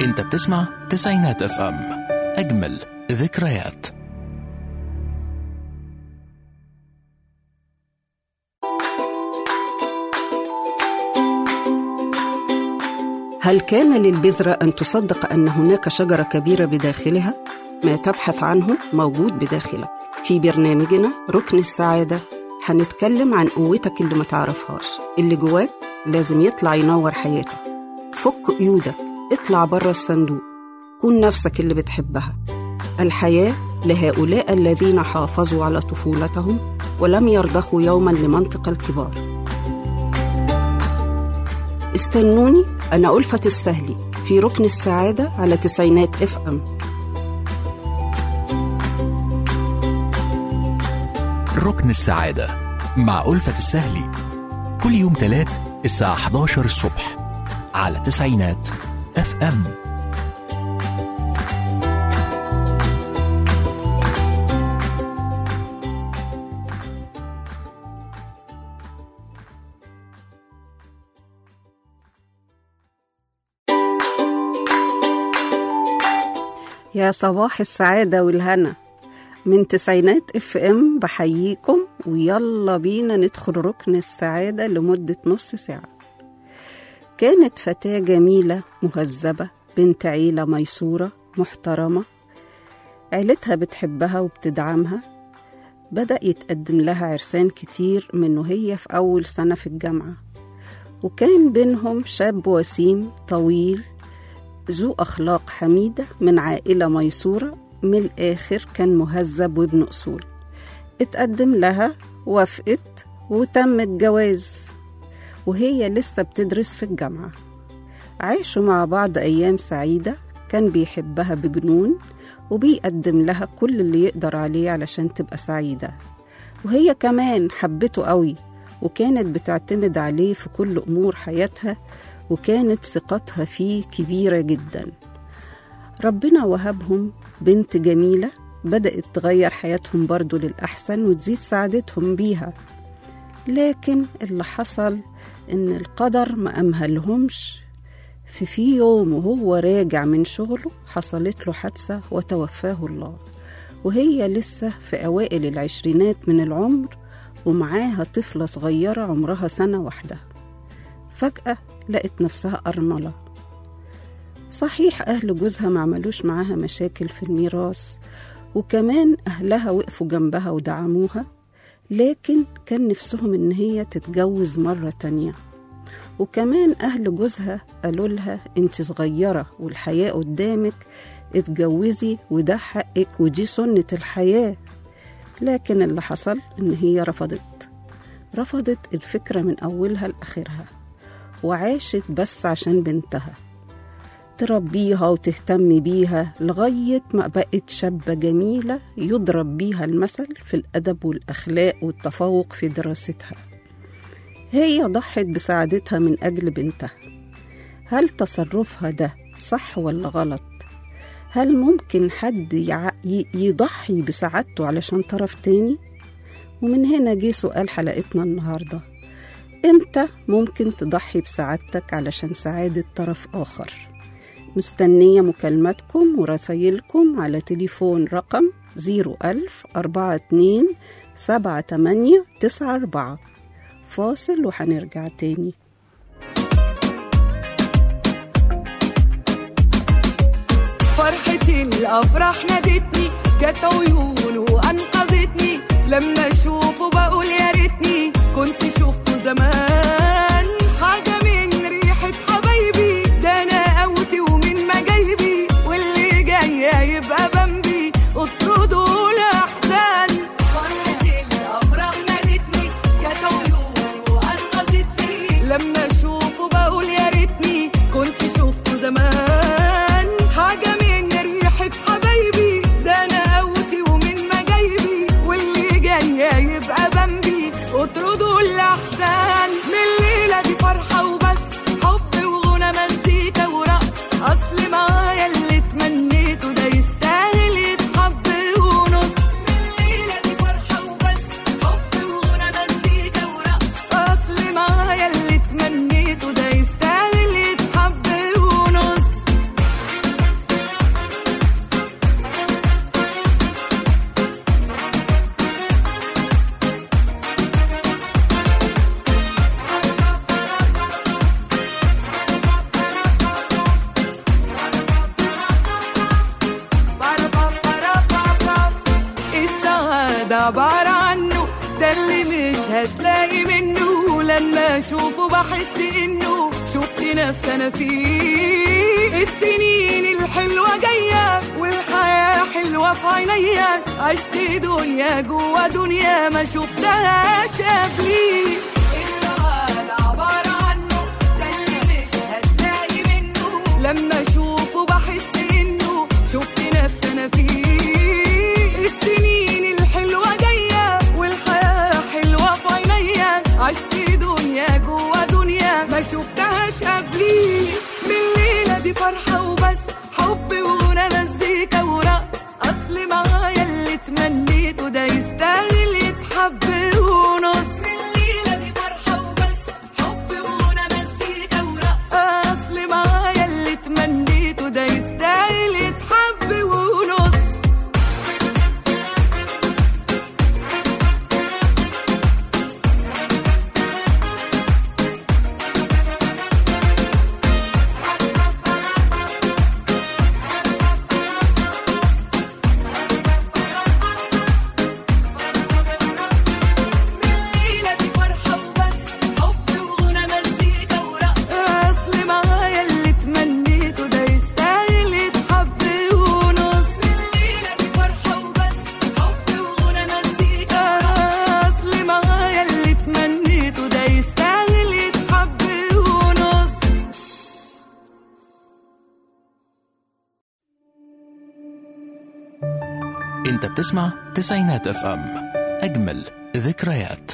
انت بتسمع تسعينات اف ام اجمل ذكريات هل كان للبذرة أن تصدق أن هناك شجرة كبيرة بداخلها؟ ما تبحث عنه موجود بداخلك في برنامجنا ركن السعادة هنتكلم عن قوتك اللي ما تعرفهاش اللي جواك لازم يطلع ينور حياتك فك قيودك اطلع بره الصندوق كون نفسك اللي بتحبها الحياة لهؤلاء الذين حافظوا على طفولتهم ولم يرضخوا يوما لمنطق الكبار استنوني أنا ألفة السهلي في ركن السعادة على تسعينات اف ام ركن السعادة مع ألفة السهلي كل يوم تلات الساعة 11 الصبح على تسعينات اف ام يا صباح السعادة والهنا من تسعينات اف ام بحييكم ويلا بينا ندخل ركن السعادة لمدة نص ساعة كانت فتاة جميلة مهذبة بنت عيلة ميسورة محترمة عيلتها بتحبها وبتدعمها بدأ يتقدم لها عرسان كتير من وهي في أول سنة في الجامعة وكان بينهم شاب وسيم طويل ذو أخلاق حميدة من عائلة ميسورة من الآخر كان مهذب وابن أصول اتقدم لها وافقت وتم الجواز وهي لسه بتدرس في الجامعة عاشوا مع بعض أيام سعيدة كان بيحبها بجنون وبيقدم لها كل اللي يقدر عليه علشان تبقى سعيدة وهي كمان حبته قوي وكانت بتعتمد عليه في كل أمور حياتها وكانت ثقتها فيه كبيرة جدا ربنا وهبهم بنت جميلة بدأت تغير حياتهم برضو للأحسن وتزيد سعادتهم بيها لكن اللي حصل إن القدر ما أمهلهمش في في يوم وهو راجع من شغله حصلت له حادثة وتوفاه الله وهي لسه في أوائل العشرينات من العمر ومعاها طفلة صغيرة عمرها سنة واحدة فجأة لقت نفسها أرملة صحيح أهل جوزها ما عملوش معاها مشاكل في الميراث وكمان أهلها وقفوا جنبها ودعموها لكن كان نفسهم إن هي تتجوز مرة تانية وكمان أهل جوزها قالوا لها أنت صغيرة والحياة قدامك اتجوزي وده حقك ودي سنة الحياة لكن اللي حصل إن هي رفضت رفضت الفكرة من أولها لآخرها وعاشت بس عشان بنتها تربيها وتهتم بيها لغاية ما بقت شابة جميلة يضرب بيها المثل في الأدب والأخلاق والتفوق في دراستها هي ضحت بسعادتها من أجل بنتها هل تصرفها ده صح ولا غلط؟ هل ممكن حد يع... ي- يضحي بسعادته علشان طرف تاني؟ ومن هنا جه سؤال حلقتنا النهارده امتى ممكن تضحي بسعادتك علشان سعادة طرف آخر مستنية مكالماتكم ورسايلكم على تليفون رقم 01000 42 78 94 فاصل وهنرجع تاني فرحتي الافراح نادتني جت عيون وانقذتني لما اشوفه بقول يا ريتني كنت شفته زمان حاجه من ريحه حبايبي ده انا قوتي ومن مجايبي واللي جاي يبقى بمبي اطردوا الاحزان فرحتي الافراح نادتني جت عيون وانقذتني لما اشوفه بقول يا ريتني كنت شفته زمان حاجه من ريحه حبايبي ده انا قوتي ومن مجايبي واللي جاي يبقى بحس انه شفت نفسي انا فيه السنين الحلوة جاية والحياة حلوة في عينيا عشت دنيا جوا دنيا ما شفتهاش قبلي السؤال عبارة عنه ده اللي مش هتلاقي منه لما اشوفه بحس انه شفت نفسي انا فيه السنين الحلوة جاية والحياة حلوة في عينيا عشت دنيا جوا دنيا ما شفتهاش قبلي من الليلة دي فرحة وبس حب وغنى مزيكا ورقص أصل معايا اللي تمنيته ده يستاهل يتحب ونص من الليلة دي فرحة وبس حب وغنى مزيكا ورقص أصل معايا اللي تمنيته ده يستاهل يتحب ونص الليلة دي فرحة وبس حب وغنى مزيكا ورقص أصل معايا اللي تمنيته ده يستاهل يتحب ونص الليلة دي فرحة وبس حب وغنى مزيكا أصل معايا اللي تمنيته ده يستاهل يتحب ونص انت بتسمع تسعينات اف ام اجمل ذكريات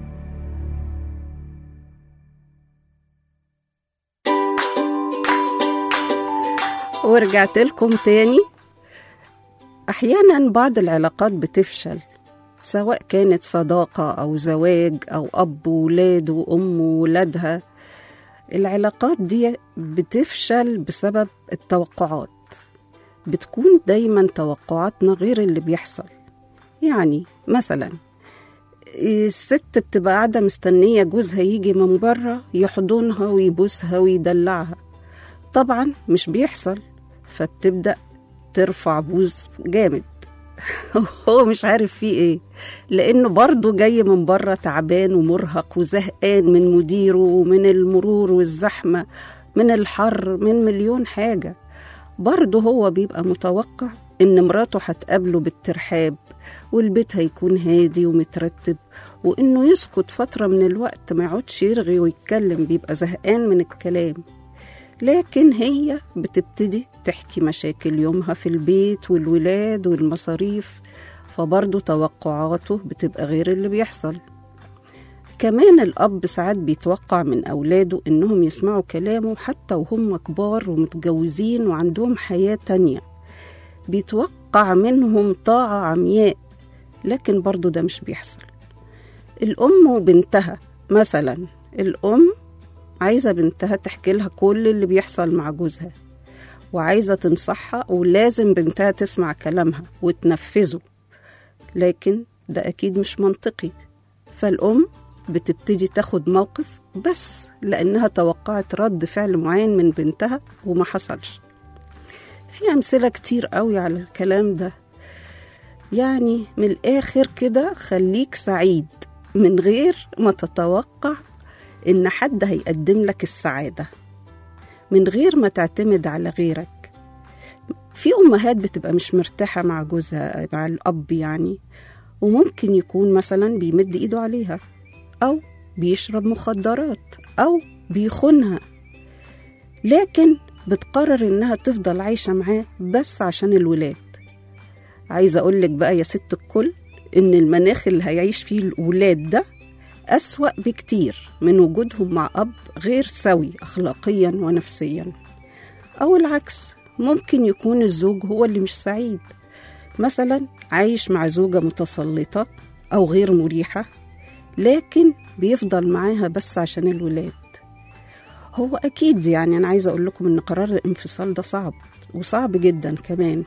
ورجعت لكم تاني أحيانا بعض العلاقات بتفشل سواء كانت صداقة أو زواج أو أب وولاد وأم وولادها العلاقات دي بتفشل بسبب التوقعات بتكون دايما توقعاتنا غير اللي بيحصل يعني مثلا الست بتبقى قاعدة مستنية جوزها يجي من بره يحضنها ويبوسها ويدلعها طبعا مش بيحصل فبتبدأ ترفع بوز جامد هو مش عارف فيه ايه لانه برضه جاي من بره تعبان ومرهق وزهقان من مديره ومن المرور والزحمه من الحر من مليون حاجه برضه هو بيبقى متوقع ان مراته هتقابله بالترحاب والبيت هيكون هادي ومترتب وانه يسكت فتره من الوقت ما يقعدش يرغي ويتكلم بيبقى زهقان من الكلام لكن هي بتبتدي تحكي مشاكل يومها في البيت والولاد والمصاريف فبرضه توقعاته بتبقى غير اللي بيحصل كمان الأب ساعات بيتوقع من أولاده إنهم يسمعوا كلامه حتى وهم كبار ومتجوزين وعندهم حياة تانية بيتوقع منهم طاعة عمياء لكن برضه ده مش بيحصل الأم وبنتها مثلا الأم عايزة بنتها تحكي لها كل اللي بيحصل مع جوزها وعايزة تنصحها ولازم بنتها تسمع كلامها وتنفذه لكن ده أكيد مش منطقي فالأم بتبتدي تاخد موقف بس لأنها توقعت رد فعل معين من بنتها وما حصلش في أمثلة كتير قوي على الكلام ده يعني من الآخر كده خليك سعيد من غير ما تتوقع إن حد هيقدم لك السعادة من غير ما تعتمد على غيرك في أمهات بتبقى مش مرتاحة مع جوزها مع الأب يعني وممكن يكون مثلا بيمد إيده عليها أو بيشرب مخدرات أو بيخونها لكن بتقرر إنها تفضل عايشة معاه بس عشان الولاد عايزة أقولك بقى يا ست الكل إن المناخ اللي هيعيش فيه الولاد ده أسوأ بكتير من وجودهم مع أب غير سوي أخلاقيا ونفسيا أو العكس ممكن يكون الزوج هو اللي مش سعيد مثلا عايش مع زوجة متسلطة أو غير مريحة لكن بيفضل معاها بس عشان الولاد هو أكيد يعني أنا عايزة أقول لكم إن قرار الانفصال ده صعب وصعب جدا كمان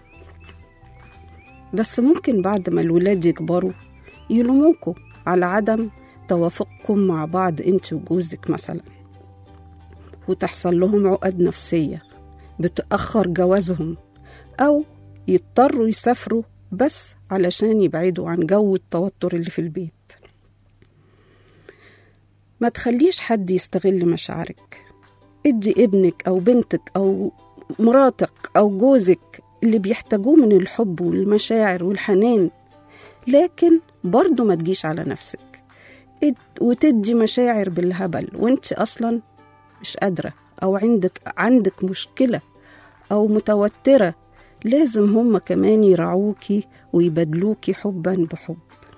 بس ممكن بعد ما الولاد يكبروا يلوموكوا على عدم توافقكم مع بعض انت وجوزك مثلا وتحصل لهم عقد نفسية بتأخر جوازهم أو يضطروا يسافروا بس علشان يبعدوا عن جو التوتر اللي في البيت ما تخليش حد يستغل مشاعرك ادي ابنك أو بنتك أو مراتك أو جوزك اللي بيحتاجوه من الحب والمشاعر والحنان لكن برضه ما تجيش على نفسك اد- وتدي مشاعر بالهبل وانت أصلا مش قادرة أو عندك عندك مشكلة أو متوترة لازم هما كمان يرعوكي ويبادلوكي حبا بحب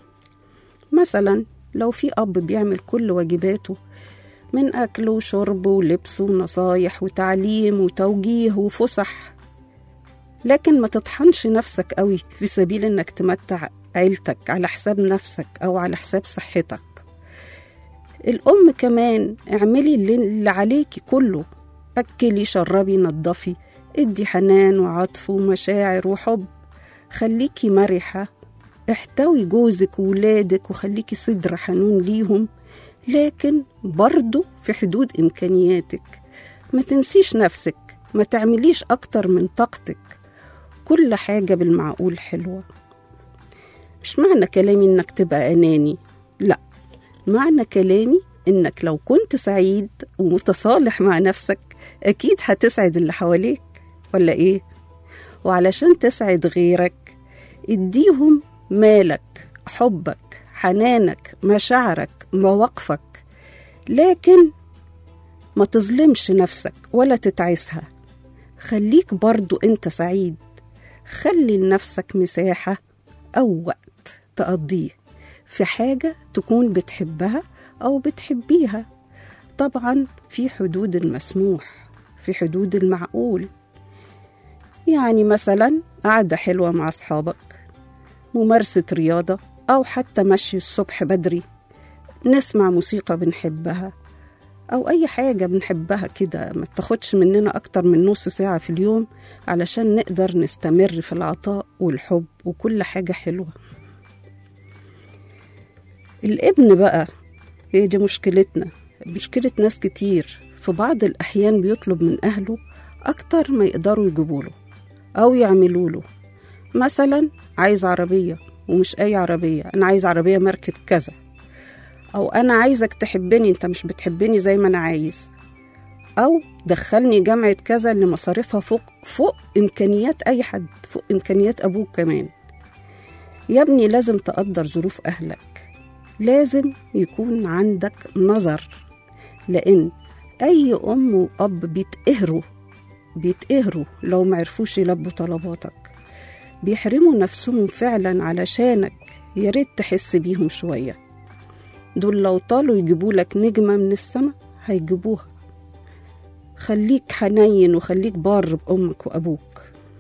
مثلا لو في أب بيعمل كل واجباته من أكل وشرب ولبس ونصايح وتعليم وتوجيه وفسح لكن ما تطحنش نفسك قوي في سبيل إنك تمتع عيلتك على حساب نفسك أو على حساب صحتك الأم كمان اعملي اللي اللي عليكي كله أكلي شربي نضفي ادي حنان وعطف ومشاعر وحب خليكي مرحة احتوي جوزك وولادك وخليكي صدر حنون ليهم لكن برضو في حدود إمكانياتك ما تنسيش نفسك ما تعمليش أكتر من طاقتك كل حاجة بالمعقول حلوة مش معنى كلامي إنك تبقى أناني لا معنى كلامي إنك لو كنت سعيد ومتصالح مع نفسك أكيد هتسعد اللي حواليك ولا إيه؟ وعلشان تسعد غيرك اديهم مالك حبك حنانك مشاعرك مواقفك لكن ما تظلمش نفسك ولا تتعسها خليك برضو انت سعيد خلي لنفسك مساحة أو وقت تقضيه في حاجة تكون بتحبها أو بتحبيها طبعا في حدود المسموح في حدود المعقول يعني مثلا قعدة حلوة مع أصحابك ممارسة رياضة أو حتى مشي الصبح بدري نسمع موسيقى بنحبها أو أي حاجة بنحبها كده ما تاخدش مننا أكتر من نص ساعة في اليوم علشان نقدر نستمر في العطاء والحب وكل حاجة حلوة الابن بقى هي دي مشكلتنا مشكلة ناس كتير في بعض الأحيان بيطلب من أهله أكتر ما يقدروا يجيبوله أو يعملوا له مثلا عايز عربية ومش أي عربية أنا عايز عربية ماركة كذا أو أنا عايزك تحبني أنت مش بتحبني زي ما أنا عايز أو دخلني جامعة كذا اللي مصاريفها فوق فوق إمكانيات أي حد فوق إمكانيات أبوك كمان يا ابني لازم تقدر ظروف أهلك لازم يكون عندك نظر لأن أي أم وأب بيتقهروا بيتقهروا لو معرفوش يلبوا طلباتك بيحرموا نفسهم فعلا علشانك يا ريت تحس بيهم شوية دول لو طالوا يجيبوا لك نجمة من السما هيجيبوها خليك حنين وخليك بار بأمك وأبوك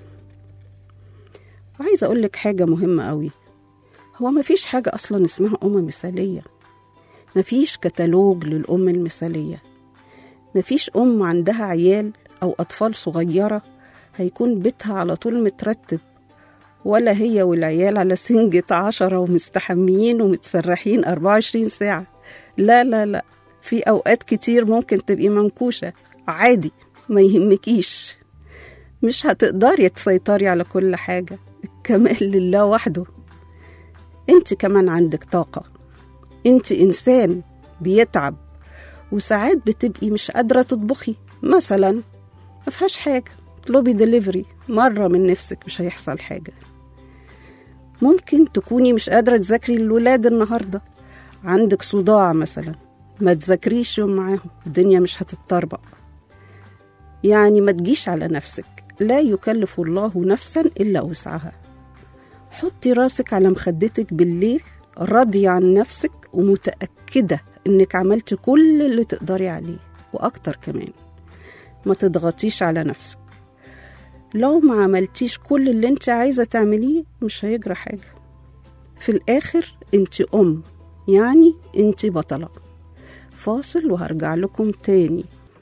وعايزة أقولك حاجة مهمة قوي هو مفيش حاجة أصلا اسمها أم مثالية مفيش كتالوج للأم المثالية مفيش أم عندها عيال أو أطفال صغيرة هيكون بيتها على طول مترتب ولا هي والعيال على سنجة عشرة ومستحميين ومتسرحين 24 ساعة لا لا لا في أوقات كتير ممكن تبقي منكوشة عادي ما يهمكيش مش هتقدري تسيطري على كل حاجة الكمال لله وحده انت كمان عندك طاقة انت إنسان بيتعب وساعات بتبقي مش قادرة تطبخي مثلا ما فيهاش حاجة اطلبي دليفري مرة من نفسك مش هيحصل حاجة ممكن تكوني مش قادرة تذاكري الولاد النهاردة عندك صداع مثلا ما تذاكريش يوم معاهم الدنيا مش هتتطربق يعني ما تجيش على نفسك لا يكلف الله نفسا إلا وسعها حطي راسك على مخدتك بالليل راضية عن نفسك ومتأكدة إنك عملتي كل اللي تقدري عليه وأكتر كمان ما تضغطيش على نفسك لو ما عملتيش كل اللي انت عايزة تعمليه مش هيجرى حاجة في الآخر انت أم يعني انت بطلة فاصل وهرجع لكم تاني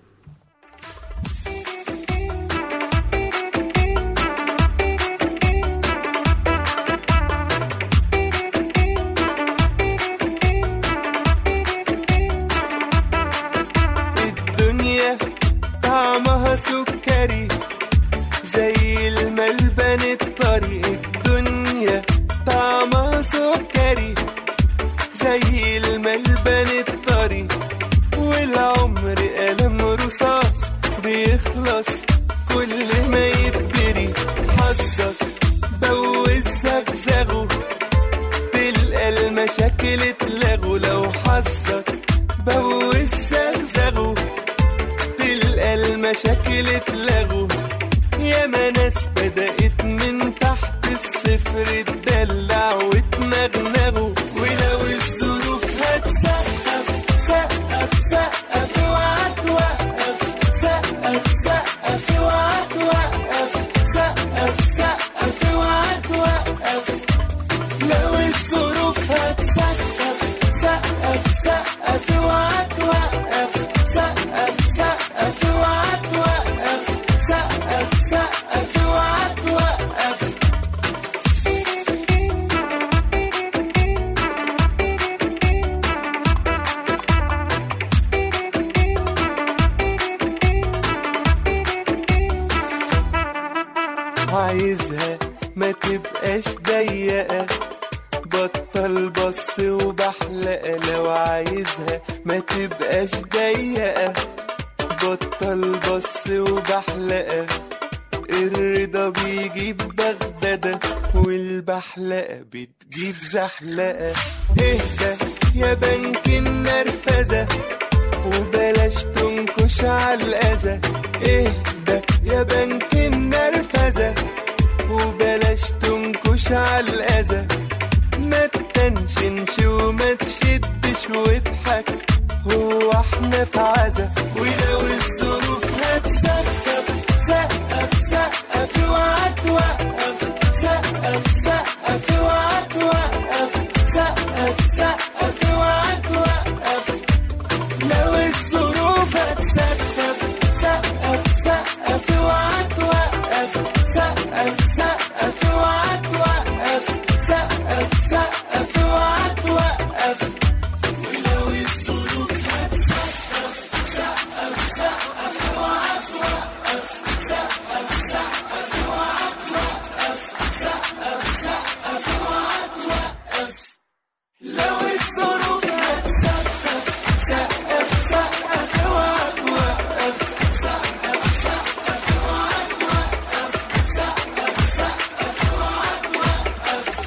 الدنيا طعمها سكري زي الملبن الطري الدنيا طعمها سكري زي الملبن الطري يخلص كل ما يتبري حظك بوز زغزغه تلقى المشاكل اتلغوا لو حظك بوز زغزغه تلقى المشاكل اتلغوا ياما ناس بدأت من تحت الصفر تدلع وتنغنغوا ولو الظروف هتسقف سقف سقف اوعى توقف سقف سقف اوعى توقف سقف سقف اوعى توقف لو الظروف هتسقف سقف سقف اوعى توقف سقف سقف اوعى توقف سقف سقف اوعى توقف عايزها ما تبقاش ضيقة بطل بص وبحلقة لو عايزها ما تبقاش ضيقة بطل بص وبحلقة الرضا بيجيب بغدادة والبحلقة بتجيب زحلقة اهدى يا بنك النرفزة وبلاش تنكش على الأذى اهدى يا بنك النرفزة وبلاش تنكش على الأذى ما تتنشنش وما تشدش واضحك هو احنا في عزا ولو الظروف هتسقف سقف سقف اوعى توقف سقف سقف اوعى توقف سقف سقف اوعى توقف لو الظروف هتسقف سقف سقف اوعى توقف سقف سقف اوعى توقف سقف سقف اوعى توقف ولو الظروف هتسقف سقف سقف اوعى توقف سقف سقف اوعى توقف سقف سقف اوعى توقف لو الظروف هتسقف سقف سقف اوعى توقف سقف سقف اوعى توقف سقف سقف اوعى توقف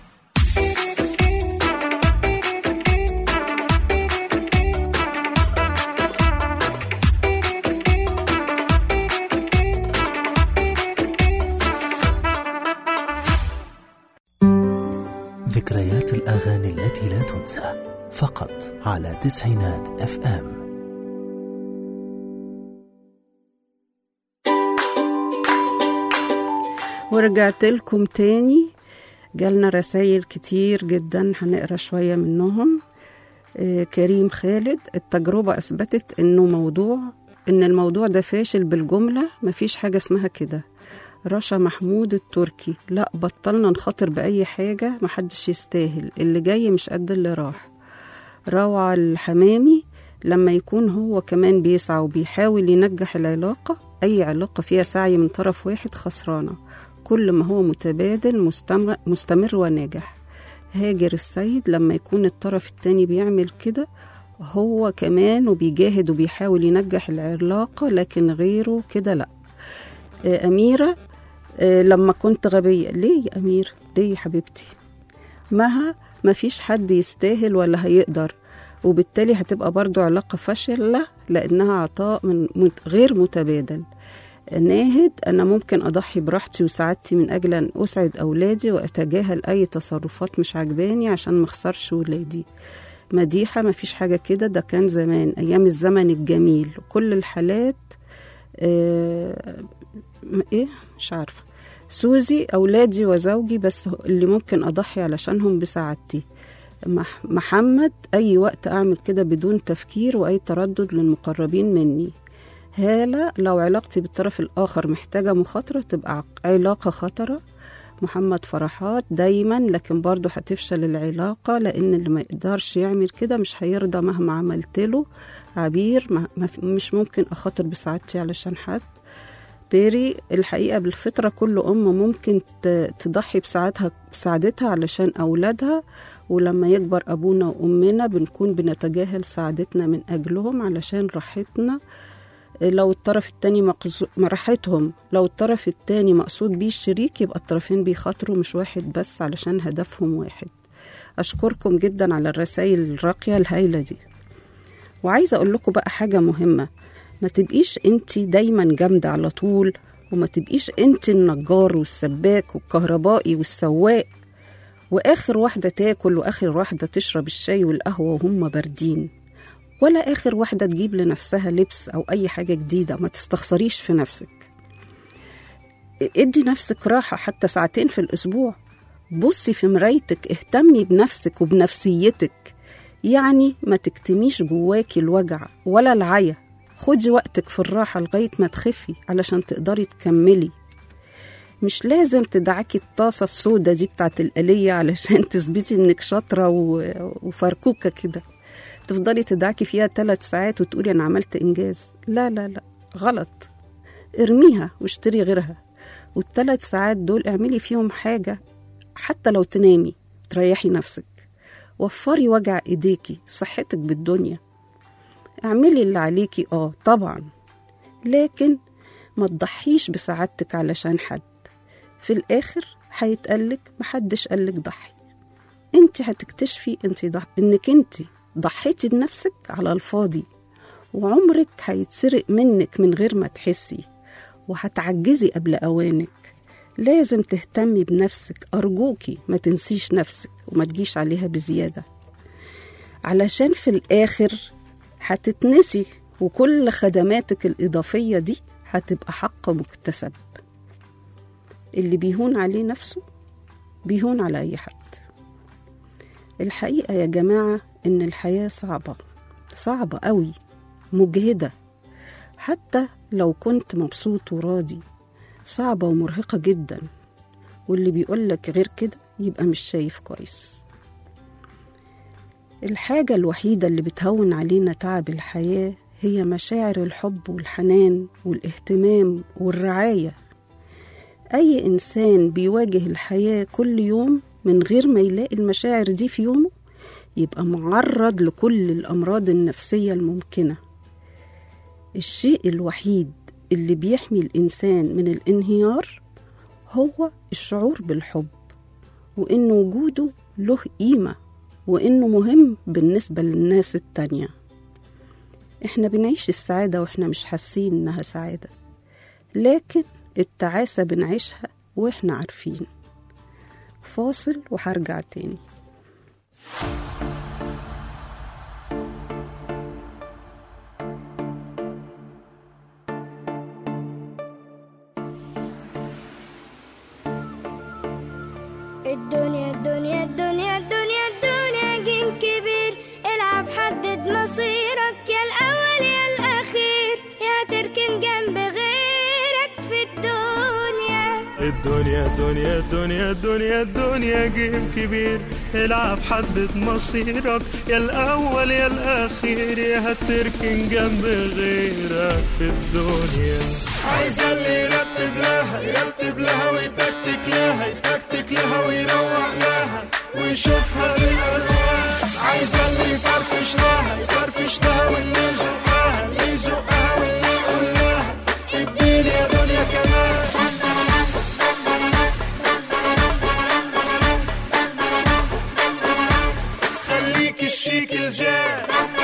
ذكريات الأغاني التي لا تنسى فقط على تسعينات اف ام ورجعت لكم تاني جالنا رسائل كتير جدا هنقرا شوية منهم آه، كريم خالد التجربة أثبتت إنه موضوع إن الموضوع ده فاشل بالجملة مفيش حاجة اسمها كده رشا محمود التركي لا بطلنا نخاطر بأي حاجة محدش يستاهل اللي جاي مش قد اللي راح روعة الحمامي لما يكون هو كمان بيسعى وبيحاول ينجح العلاقة أي علاقة فيها سعي من طرف واحد خسرانة كل ما هو متبادل مستمر, مستمر وناجح هاجر السيد لما يكون الطرف التاني بيعمل كده هو كمان وبيجاهد وبيحاول ينجح العلاقة لكن غيره كده لأ آه، أميرة آه، لما كنت غبية ليه يا أمير ليه يا حبيبتي مها مفيش حد يستاهل ولا هيقدر وبالتالي هتبقى برضو علاقة فاشلة لأنها عطاء من مت- غير متبادل ناهد أنا ممكن أضحي براحتي وسعادتي من أجل أن أسعد أولادي وأتجاهل أي تصرفات مش عجباني عشان مخسرش ولادي مديحة مفيش حاجة كده ده كان زمان أيام الزمن الجميل كل الحالات آه م- إيه مش عارفة سوزي أولادي وزوجي بس اللي ممكن أضحي علشانهم بسعادتي مح- محمد أي وقت أعمل كده بدون تفكير وأي تردد للمقربين مني هالة لو علاقتي بالطرف الآخر محتاجة مخاطرة تبقى عق- علاقة خطرة محمد فرحات دايما لكن برضه هتفشل العلاقة لأن اللي ما يقدرش يعمل كده مش هيرضى مهما عملت له عبير ما ما في- مش ممكن أخاطر بسعادتي علشان حد بيري الحقيقة بالفطرة كل أم ممكن ت- تضحي بسعادتها بسعادتها علشان أولادها ولما يكبر أبونا وأمنا بنكون بنتجاهل سعادتنا من أجلهم علشان راحتنا لو الطرف التاني مقصو... راحتهم لو الطرف التاني مقصود بيه الشريك يبقى الطرفين بيخاطروا مش واحد بس علشان هدفهم واحد أشكركم جدا على الرسائل الراقية الهايلة دي وعايزة أقول لكم بقى حاجة مهمة ما تبقيش انت دايما جامدة على طول وما تبقيش انت النجار والسباك والكهربائي والسواق واخر واحدة تاكل واخر واحدة تشرب الشاي والقهوة وهم باردين ولا اخر واحدة تجيب لنفسها لبس او اي حاجة جديدة ما تستخسريش في نفسك ادي نفسك راحة حتى ساعتين في الاسبوع بصي في مرايتك اهتمي بنفسك وبنفسيتك يعني ما تكتميش جواكي الوجع ولا العيا خدي وقتك في الراحة لغاية ما تخفي علشان تقدري تكملي مش لازم تدعكي الطاسة السودة دي بتاعت الآلية علشان تثبتي انك شاطرة و- وفركوكة كده تفضلي تدعكي فيها ثلاث ساعات وتقولي انا عملت انجاز لا لا لا غلط ارميها واشتري غيرها والثلاث ساعات دول اعملي فيهم حاجة حتى لو تنامي تريحي نفسك وفري وجع ايديكي صحتك بالدنيا اعملي اللي عليكي اه طبعا لكن ما تضحيش بسعادتك علشان حد في الاخر هيتقالك محدش قالك ضحي انت هتكتشفي انت ضح... انك انت ضحيتي بنفسك على الفاضي وعمرك هيتسرق منك من غير ما تحسي وهتعجزي قبل اوانك لازم تهتمي بنفسك أرجوكي ما تنسيش نفسك وما تجيش عليها بزيادة علشان في الآخر هتتنسي وكل خدماتك الإضافية دي هتبقى حق مكتسب اللي بيهون عليه نفسه بيهون على أي حد الحقيقة يا جماعة إن الحياة صعبة صعبة قوي مجهدة حتى لو كنت مبسوط وراضي صعبة ومرهقة جدا واللي بيقولك غير كده يبقى مش شايف كويس الحاجة الوحيدة اللي بتهون علينا تعب الحياة هي مشاعر الحب والحنان والاهتمام والرعاية أي إنسان بيواجه الحياة كل يوم من غير ما يلاقي المشاعر دي في يومه يبقى معرض لكل الأمراض النفسية الممكنة الشيء الوحيد اللي بيحمي الإنسان من الانهيار هو الشعور بالحب وإن وجوده له قيمة وإنه مهم بالنسبة للناس التانية إحنا بنعيش السعادة وإحنا مش حاسين إنها سعادة لكن التعاسة بنعيشها وإحنا عارفين فاصل وهرجع تاني الدنيا الدنيا الدنيا الدنيا الدنيا جيم كبير العب حدد مصيرك يا الأول يا الأخير يا تركن جنب غيرك في الدنيا الدنيا الدنيا الدنيا الدنيا الدنيا جيم كبير العب حدد مصيرك يا الأول يا الأخير يا هتركن جنب غيرك في الدنيا عايز اللي يرتب لها يرتب لها ويتكتك لها يتكتك لها ويروق لها ويشوفها بالألوان عايز اللي يفرفش لها يفرفش لها واللي يزقها اللي يزقها واللي يقول لها اديني يا دنيا كمان خليك الشيك الجاي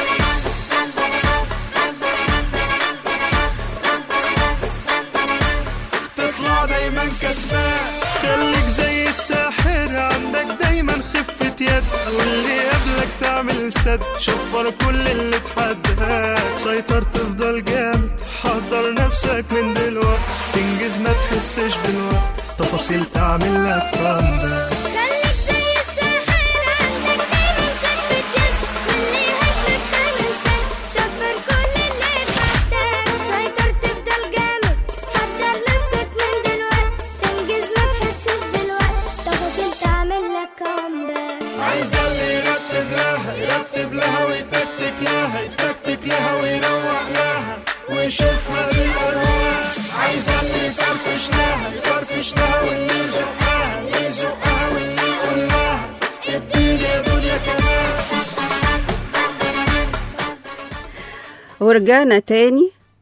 تطلع دايما كسبان خليك زي الساحر عندك دايما خفة يد واللي قبلك تعمل سد شفر كل اللي تحداك سيطر تفضل جامد حضر نفسك من دلوقت تنجز ما تحسش بالوقت تفاصيل تعمل لك كومباك خليك زي الساحر عندك دايما خفة يد واللي يهفك تعمل سد شفر كل اللي اتحداك سيطر تفضل جامد حضر نفسك من دلوقت تنجز ما تحسش بالوقت تفاصيل تعمل لك كومباك عايز اللي يرتب لها يرتب لها ويتكتك لها يتكتك لها ويروق لها ويشوفها بالألوان عايز اللي يفرفش لها يفرفش لها واللي يزقها اللي يزقها واللي يقول لها اديني يا دنيا كمان ورجعنا تاني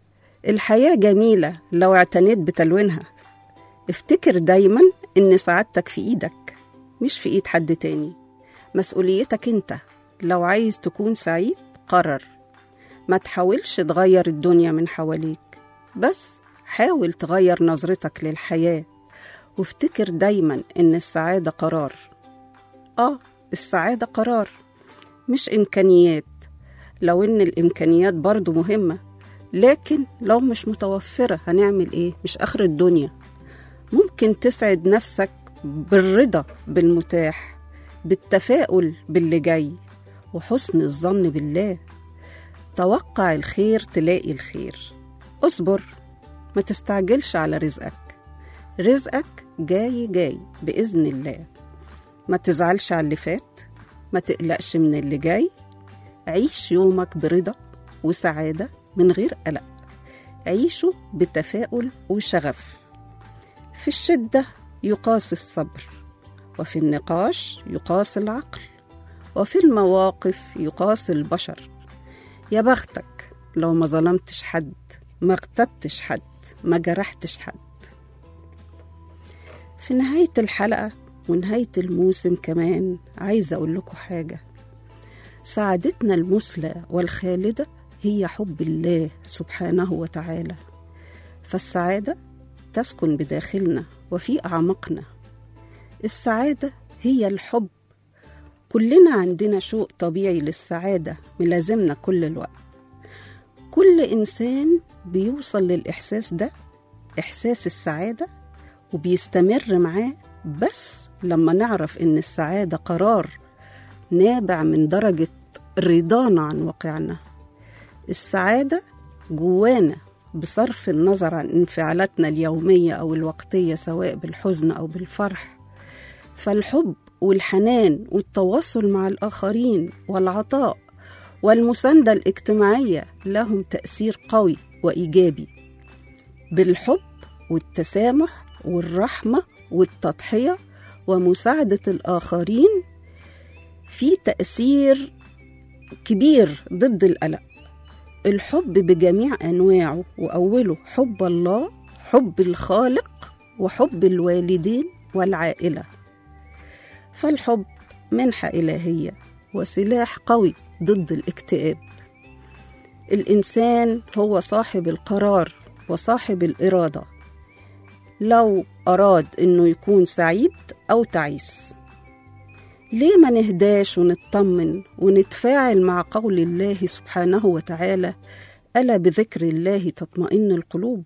الحياة جميلة لو اعتنيت بتلوينها افتكر دايما إن سعادتك في إيدك مش في إيد حد تاني مسؤوليتك أنت لو عايز تكون سعيد قرر ما تحاولش تغير الدنيا من حواليك بس حاول تغير نظرتك للحياة وافتكر دايما إن السعادة قرار آه السعادة قرار مش إمكانيات لو إن الإمكانيات برضو مهمة لكن لو مش متوفرة هنعمل إيه؟ مش آخر الدنيا ممكن تسعد نفسك بالرضا بالمتاح بالتفاؤل باللي جاي وحسن الظن بالله توقع الخير تلاقي الخير اصبر ما تستعجلش على رزقك رزقك جاي جاي بإذن الله ما تزعلش على اللي فات ما تقلقش من اللي جاي عيش يومك برضا وسعادة من غير قلق عيشه بتفاؤل وشغف في الشدة يقاس الصبر وفي النقاش يقاس العقل وفي المواقف يقاس البشر يا بختك لو ما ظلمتش حد ما اغتبتش حد ما جرحتش حد في نهاية الحلقة ونهاية الموسم كمان عايزة أقول لكم حاجة سعادتنا المثلى والخالدة هي حب الله سبحانه وتعالى فالسعادة تسكن بداخلنا وفي أعماقنا السعادة هي الحب كلنا عندنا شوق طبيعي للسعادة ملازمنا كل الوقت كل إنسان بيوصل للإحساس ده إحساس السعادة وبيستمر معاه بس لما نعرف إن السعادة قرار نابع من درجة رضانا عن واقعنا السعادة جوانا بصرف النظر عن انفعالاتنا اليومية أو الوقتية سواء بالحزن أو بالفرح فالحب والحنان والتواصل مع الآخرين والعطاء والمساندة الاجتماعية لهم تأثير قوي وإيجابي بالحب والتسامح والرحمة والتضحية ومساعدة الآخرين في تأثير كبير ضد القلق الحب بجميع أنواعه وأوله حب الله حب الخالق وحب الوالدين والعائلة فالحب منحة إلهية وسلاح قوي ضد الاكتئاب الإنسان هو صاحب القرار وصاحب الإرادة لو أراد إنه يكون سعيد أو تعيس ليه ما نهداش ونطمن ونتفاعل مع قول الله سبحانه وتعالى ألا بذكر الله تطمئن القلوب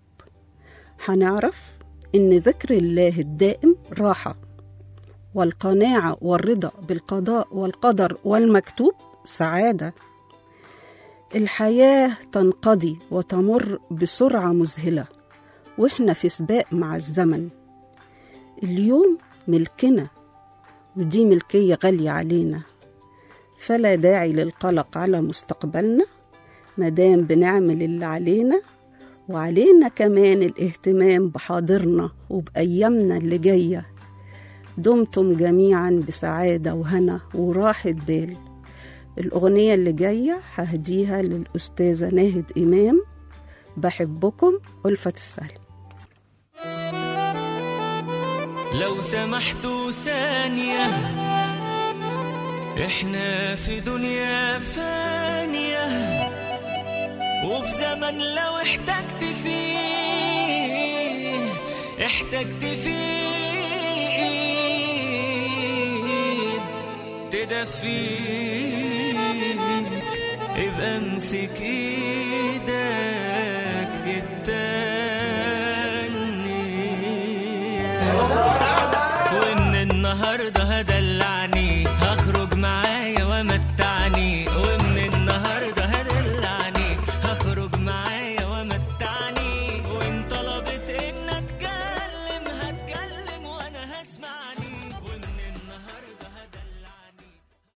هنعرف إن ذكر الله الدائم راحة والقناعة والرضا بالقضاء والقدر والمكتوب سعادة الحياة تنقضي وتمر بسرعة مذهلة وإحنا في سباق مع الزمن اليوم ملكنا ودي ملكية غالية علينا فلا داعي للقلق على مستقبلنا مادام بنعمل اللي علينا وعلينا كمان الاهتمام بحاضرنا وبأيامنا اللي جاية دمتم جميعا بسعادة وهنا وراحة بال الأغنية اللي جاية ههديها للأستاذة ناهد إمام بحبكم ألفة السهل لو سمحتوا ثانية احنا في دنيا فانية وفي زمن لو احتجت فيه احتجت فيه ايد تدفيك ابقى امسك ايدك التانية وان النهارده هدى